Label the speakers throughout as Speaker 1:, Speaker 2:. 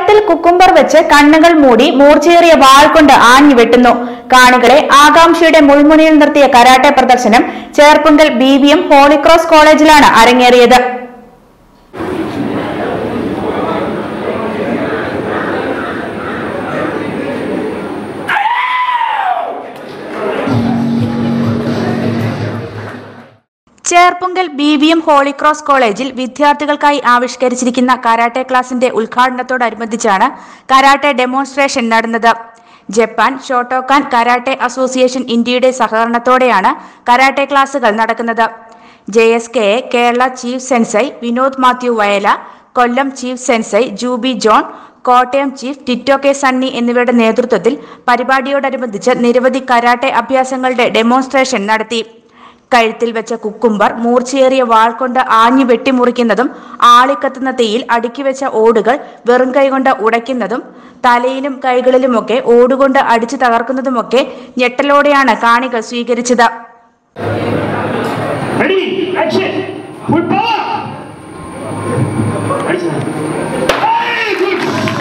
Speaker 1: കഴുത്തിൽ കുക്കുംബർ വെച്ച് കണ്ണുകൾ മൂടി മൂർച്ചയേറിയ വാൾ കൊണ്ട് ആഞ്ഞു വെട്ടുന്നു കാണികളെ ആകാംക്ഷയുടെ മുൾമുനയിൽ നിർത്തിയ കരാട്ടെ പ്രദർശനം Cherpunkal B V M Holy Cross കോളേജിലാണ് അരങ്ങേറിയത് Cherpunkal B V M Holy Cross കോളേജിൽ വിദ്യാർത്ഥികൾക്കായി ആവിഷ്കരിച്ചിരിക്കുന്ന കരാട്ടെ ക്ലാസിന്റെ ഉദ്ഘാടനത്തോടനുബന്ധിച്ചാണ് കരാട്ടെ ഡെമോൺസ്ട്രേഷൻ നടന്നത് ജപ്പാൻ ഷോട്ടോക്കാൻ കരാട്ടെ അസോസിയേഷൻ ഇന്ത്യയുടെ സഹകരണത്തോടെയാണ് കരാട്ടെ ക്ലാസുകൾ നടക്കുന്നത് J S K A Kerala chief sensei Vinod Mathew Vayala Kollam chief sensei Jubi John Kottayam chief Tito K Sunny എന്നിവരുടെ നേതൃത്വത്തിൽ പരിപാടിയോടനുബന്ധിച്ച് നിരവധി കരാട്ടെ അഭ്യാസങ്ങളുടെ ഡെമോൺസ്ട്രേഷൻ നടത്തി കഴുത്തിൽ വെച്ച കുക്കുംബർ മൂർച്ചയേറിയ വാൾ കൊണ്ട് ആഞ്ഞു വെട്ടിമുറിക്കുന്നതും ആളിക്കത്തുന്ന തീയിൽ അടുക്കി വെച്ച ഓടുകൾ വെറും കൈകൊണ്ട് ഉടയ്ക്കുന്നതും തലയിലും കൈകളിലുമൊക്കെ ഓടുകൊണ്ട് അടിച്ചു തകർക്കുന്നതുമൊക്കെ ഞെട്ടലോടെയാണ് കാണികൾ സ്വീകരിച്ചത്
Speaker 2: Ready, action, full power. Action. Hey, good.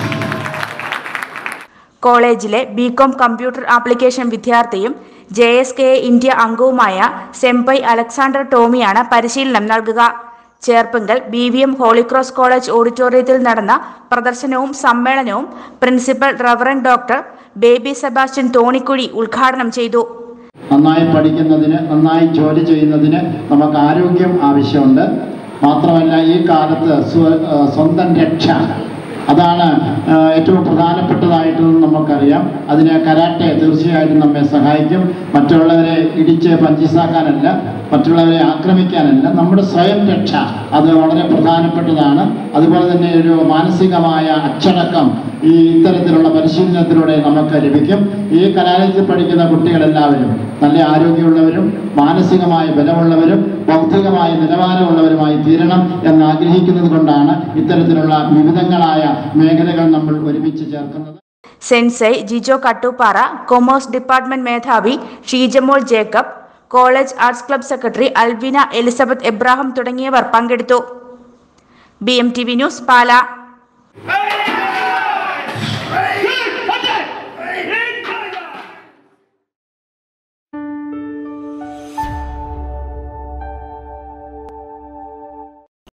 Speaker 1: കോളേജിലെ ബികോം കമ്പ്യൂട്ടർ ആപ്ലിക്കേഷൻ വിദ്യാർത്ഥിയും ജെ എസ് കെ ഇന്ത്യ അംഗവുമായ സെംപൈ അലക്സാണ്ടർ ടോമിയാണ് പരിശീലനം നൽകുക Cherpunkal B V M Holy Cross college ഓഡിറ്റോറിയത്തിൽ നടന്ന പ്രദർശനവും സമ്മേളനവും principal reverend doctor Baby Sebastian Thonikuzhy ഉദ്ഘാടനം ചെയ്തു
Speaker 3: നന്നായി പഠിക്കുന്നതിന് നന്നായി ജോലി ചെയ്യുന്നതിന് നമുക്ക് ആരോഗ്യം ആവശ്യമുണ്ട് മാത്രമല്ല ഈ കാലത്ത് സ്വ- ആ, സ്വന്തം രക്ഷ അതാണ് ആ, ഏറ്റവും പ്രധാനപ്പെട്ടതായിട്ടെന്ന് നമുക്കറിയാം അതിന് കരാട്ടെ തീർച്ചയായിട്ടും നമ്മെ സഹായിക്കും മറ്റുള്ളവരെ ഇടിച്ച് പഞ്ചിസാക്കാനല്ല മറ്റുള്ളവരെ ആക്രമിക്കാനല്ല നമ്മുടെ സ്വയം രക്ഷ അത് വളരെ പ്രധാനപ്പെട്ടതാണ് അതുപോലെ തന്നെ ഒരു മാനസികമായ അച്ചടക്കം ഈ ഇത്തരത്തിലുള്ള പരിശീലനത്തിലൂടെ നമുക്ക് ലഭിക്കും ഈ കലാലയത്തിൽ പഠിക്കുന്ന കുട്ടികളെല്ലാവരും നല്ല ആരോഗ്യമുള്ളവരും മാനസികമായ ബലമുള്ളവരും ബൗദ്ധികമായ നിലവാരമുള്ളവരുമായി തീരണം എന്ന് ആഗ്രഹിക്കുന്നത് കൊണ്ടാണ് ഇത്തരത്തിലുള്ള വിവിധങ്ങളായ മേഖലകൾ നമ്മൾ ഒരുമിച്ച് ചേർക്കുന്നത്
Speaker 1: sensei Jijo Kattooppara commerce department മേധാവി Sheejamol Jacob college arts club secretary Alvina Elizabeth Abraham തുടങ്ങിയവർ പങ്കെടുത്തു B M T V news Pala
Speaker 2: Hey!